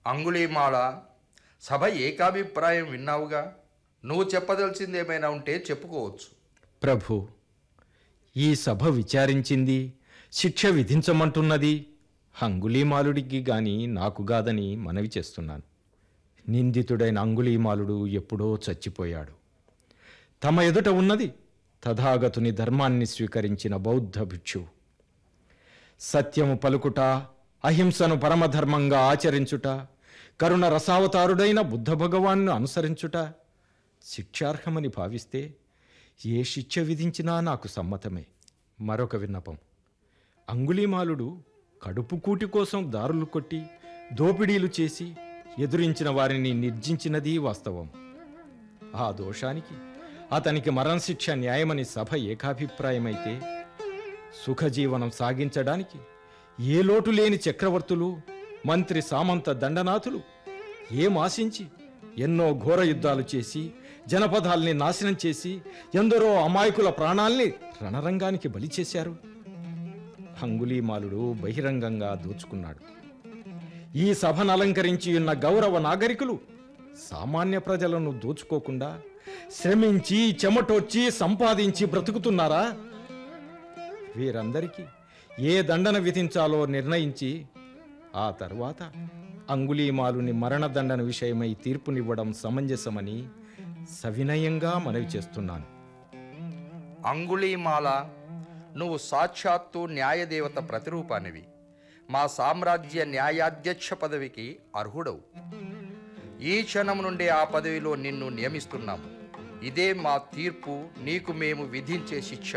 అంగుళీమాల సభ ఏకాభిప్రాయం విన్నావుగా నువ్వు చెప్పదలసింది ఏమైనా ఉంటే చెప్పుకోవచ్చు ప్రభు ఈ సభ విచారించింది శిక్ష విధించమంటున్నది అంగుళీమాలుడికి గాని నాకు గాదని మనవి చేస్తున్నాను నిందితుడైన అంగుళీమాలుడు ఎప్పుడో చచ్చిపోయాడు తమ ఎదుట ఉన్నది తథాగతుని ధర్మాన్ని స్వీకరించిన బౌద్ధ భిక్షువు సత్యము పలుకుట అహింసను పరమధర్మంగా ఆచరించుట కరుణ రసావతారుడైన బుద్ధ భగవాన్ను అనుసరించుట శిక్షార్హమని భావిస్తే ఏ శిక్ష విధించినా నాకు సమ్మతమే మరొక విన్నపం అంగుళీమాలుడు కడుపు కూటి కోసం దారులు కొట్టి దోపిడీలు చేసి ఎదురించిన వారిని నిర్జించినది వాస్తవం ఆ దోషానికి అతనికి మరణశిక్ష న్యాయమని సభ ఏకాభిప్రాయమైతే సుఖజీవనం సాగించడానికి ఏ లోటు లేని చక్రవర్తులు మంత్రి సామంత దండనాథులు ఏం ఆశించి ఎన్నో ఘోర యుద్ధాలు చేసి జనపదాల్ని నాశనం చేసి ఎందరో అమాయకుల ప్రాణాల్ని రణరంగానికి బలి చేశారు అంగుళీమాలుడు బహిరంగంగా దోచుకున్నాడు ఈ సభను అలంకరించి ఉన్న గౌరవ నాగరికులు సామాన్య ప్రజలను దోచుకోకుండా శ్రమించి చెమటొచ్చి సంపాదించి బ్రతుకుతున్నారా వీరందరికీ ఏ దండన విధించాలో నిర్ణయించి ఆ తర్వాత అంగుళీమాలుని మరణదండన విషయమై తీర్పునివ్వడం సమంజసమని సవినయంగా మనవి చేస్తున్నాను అంగుళీమాల నువ్వు సాక్షాత్తు న్యాయదేవత ప్రతిరూపానివి మా సామ్రాజ్య న్యాయాధ్యక్ష పదవికి అర్హుడవు ఈ క్షణం నుండి ఆ పదవిలో నిన్ను నియమిస్తున్నాము ఇదే మా తీర్పు నీకు మేము విధించే శిక్ష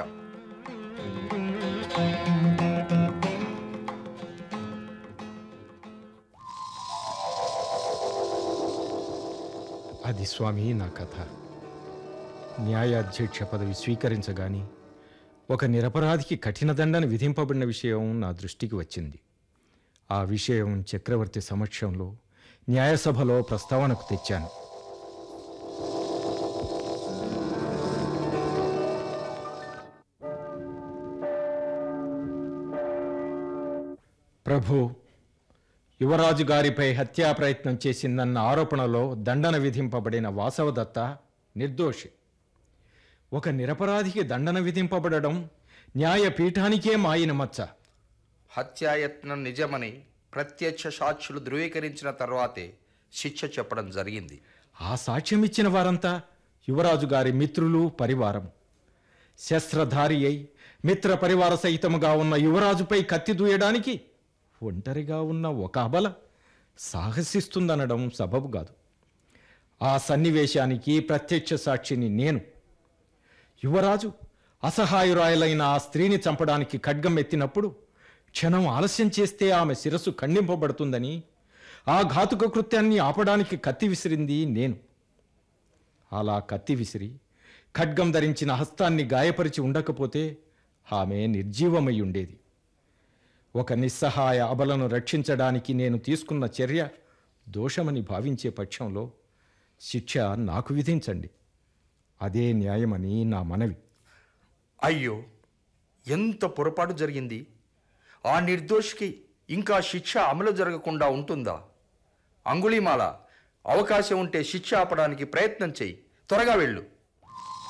అది స్వామి నా కథ న్యాయాధ్యక్ష పదవి స్వీకరించగాని ఒక నిరపరాధికి కఠిన దండన విధింపబడిన విషయం నా దృష్టికి వచ్చింది ఆ విషయం చక్రవర్తి సమక్షంలో న్యాయసభలో ప్రస్తావనకు తెచ్చాను ప్రభు యువరాజు గారిపై హత్యా ప్రయత్నం చేసిందన్న ఆరోపణలో దండన విధింపబడిన వాసవదత్త నిర్దోషి ఒక నిరపరాధికి దండన విధింపబడడం న్యాయపీఠానికే మాయిన మచ్చ హత్యాయత్నం నిజమని ప్రత్యక్ష సాక్షులు ధృవీకరించిన తర్వాతే శిక్ష చెప్పడం జరిగింది ఆ సాక్ష్యం ఇచ్చిన వారంతా యువరాజు గారి మిత్రులు పరివారం శస్త్రధారి అయి మిత్ర పరివార సహితముగా ఉన్న యువరాజుపై కత్తి దూయడానికి ఒంటరిగా ఉన్న ఒక అబల సాహసిస్తుందనడం సబబు కాదు ఆ సన్నివేశానికి ప్రత్యక్ష సాక్షిని నేను యువరాజు అసహాయురాయలైన ఆ స్త్రీని చంపడానికి ఖడ్గం ఎత్తినప్పుడు క్షణం ఆలస్యం చేస్తే ఆమె శిరస్సు ఖండింపబడుతుందని ఆ ఘాతుక కృత్యాన్ని ఆపడానికి కత్తి విసిరింది నేను అలా కత్తి విసిరి ఖడ్గం ధరించిన హస్తాన్ని గాయపరిచి ఉండకపోతే ఆమె నిర్జీవమై ఉండేది ఒక నిస్సహాయ అబలను రక్షించడానికి నేను తీసుకున్న చర్య దోషమని భావించే పక్షంలో శిక్ష నాకు విధించండి అదే న్యాయమని నా మనవి అయ్యో ఎంత పొరపాటు జరిగింది ఆ నిర్దోషికి ఇంకా శిక్ష అమలు జరగకుండా ఉంటుందా అంగుళీమాల అవకాశం ఉంటే శిక్ష ఆపడానికి ప్రయత్నం చెయ్యి త్వరగా వెళ్ళు